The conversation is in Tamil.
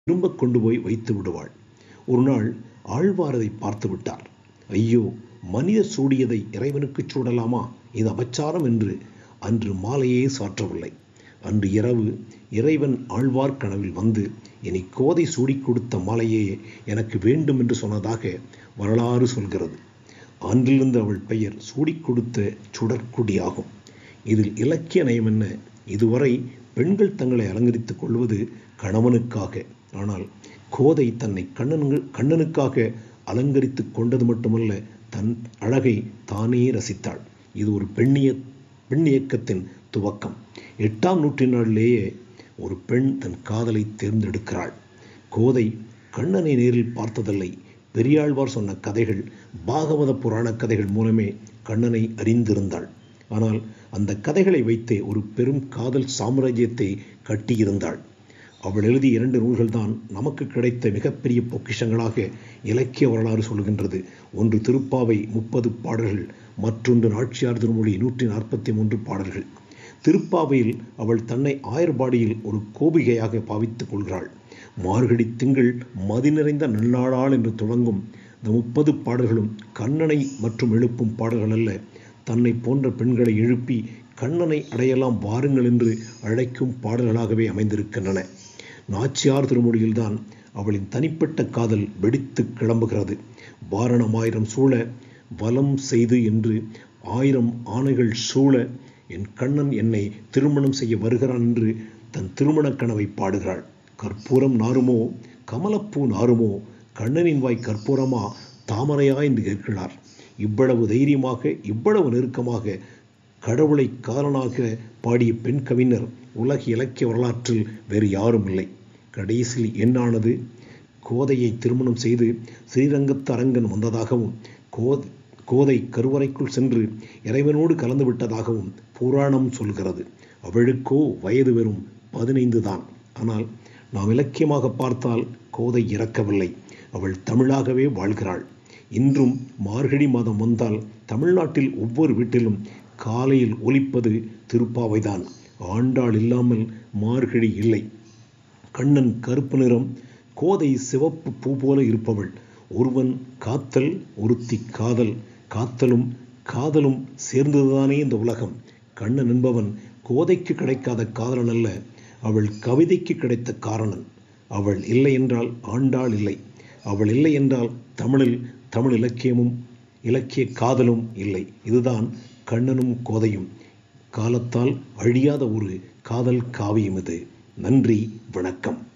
திரும்ப கொண்டு போய் வைத்து விடுவாள் ஒரு நாள் ஆழ்வார் அதை பார்த்து விட்டார் ஐயோ மனிதர் சூடியதை இறைவனுக்கு சூடலாமா இது அபச்சாரம் என்று அன்று மாலையே சாற்றவில்லை அன்று இரவு இறைவன் ஆழ்வார் கனவில் வந்து இனி கோதை சூடிக் கொடுத்த மாலையே எனக்கு வேண்டும் என்று சொன்னதாக வரலாறு சொல்கிறது அன்றிலிருந்து அவள் பெயர் சூடிக் கொடுத்த சுடற்குடியாகும் இதில் இலக்கிய நயம் என்ன இதுவரை பெண்கள் தங்களை அலங்கரித்துக் கொள்வது கணவனுக்காக ஆனால் கோதை தன்னை கண்ணன் கண்ணனுக்காக அலங்கரித்துக் கொண்டது மட்டுமல்ல தன் அழகை தானே ரசித்தாள் இது ஒரு பெண்ணிய பெண்ணியக்கத்தின் துவக்கம் எட்டாம் நூற்றினாளிலேயே ஒரு பெண் தன் காதலை தேர்ந்தெடுக்கிறாள் கோதை கண்ணனை நேரில் பார்த்ததில்லை பெரியாழ்வார் சொன்ன கதைகள் பாகவத புராண கதைகள் மூலமே கண்ணனை அறிந்திருந்தாள் ஆனால் அந்த கதைகளை வைத்தே ஒரு பெரும் காதல் சாம்ராஜ்யத்தை கட்டியிருந்தாள் அவள் எழுதிய இரண்டு நூல்கள் தான் நமக்கு கிடைத்த மிகப்பெரிய பொக்கிஷங்களாக இலக்கிய வரலாறு சொல்கின்றது ஒன்று திருப்பாவை முப்பது பாடல்கள் மற்றொன்று நாச்சியார் திருமொழி நூற்றி நாற்பத்தி மூன்று பாடல்கள் திருப்பாவையில் அவள் தன்னை ஆயர்பாடியில் ஒரு கோபிகையாக பாவித்துக் கொள்கிறாள் மார்கழி திங்கள் மதி நிறைந்த நல்லாளாள் என்று தொடங்கும் இந்த முப்பது பாடல்களும் கண்ணனை மற்றும் எழுப்பும் பாடல்கள் அல்ல தன்னை போன்ற பெண்களை எழுப்பி கண்ணனை அடையலாம் வாருங்கள் என்று அழைக்கும் பாடல்களாகவே அமைந்திருக்கின்றன நாச்சியார் திருமொழியில்தான் அவளின் தனிப்பட்ட காதல் வெடித்து கிளம்புகிறது வாரணம் ஆயிரம் சூழ வலம் செய்து என்று ஆயிரம் ஆணைகள் சூழ என் கண்ணன் என்னை திருமணம் செய்ய வருகிறான் என்று தன் திருமணக் கனவை பாடுகிறாள் கற்பூரம் நாருமோ கமலப்பூ நாருமோ கண்ணனின் வாய் கற்பூரமா தாமரையா என்று கேட்கிறார் இவ்வளவு தைரியமாக இவ்வளவு நெருக்கமாக கடவுளை காலனாக பாடிய பெண் கவிஞர் உலக இலக்கிய வரலாற்றில் வேறு யாரும் இல்லை கடைசியில் என்னானது கோதையை திருமணம் செய்து ஸ்ரீரங்கத்து அரங்கன் வந்ததாகவும் கோதை கோதை கருவறைக்குள் சென்று இறைவனோடு கலந்து விட்டதாகவும் புராணம் சொல்கிறது அவளுக்கோ வயது வெறும் பதினைந்து தான் ஆனால் நாம் இலக்கியமாக பார்த்தால் கோதை இறக்கவில்லை அவள் தமிழாகவே வாழ்கிறாள் இன்றும் மார்கழி மாதம் வந்தால் தமிழ்நாட்டில் ஒவ்வொரு வீட்டிலும் காலையில் ஒலிப்பது திருப்பாவைதான் ஆண்டாள் இல்லாமல் மார்கழி இல்லை கண்ணன் கருப்பு நிறம் கோதை சிவப்பு பூ போல இருப்பவள் ஒருவன் காத்தல் ஒருத்தி காதல் காத்தலும் காதலும் சேர்ந்ததுதானே இந்த உலகம் கண்ணன் என்பவன் கோதைக்கு கிடைக்காத காதலன் அல்ல அவள் கவிதைக்கு கிடைத்த காரணன் அவள் இல்லை என்றால் ஆண்டாள் இல்லை அவள் இல்லை என்றால் தமிழில் தமிழ் இலக்கியமும் இலக்கிய காதலும் இல்லை இதுதான் கண்ணனும் கோதையும் காலத்தால் அழியாத ஒரு காதல் காவியம் இது நன்றி வணக்கம்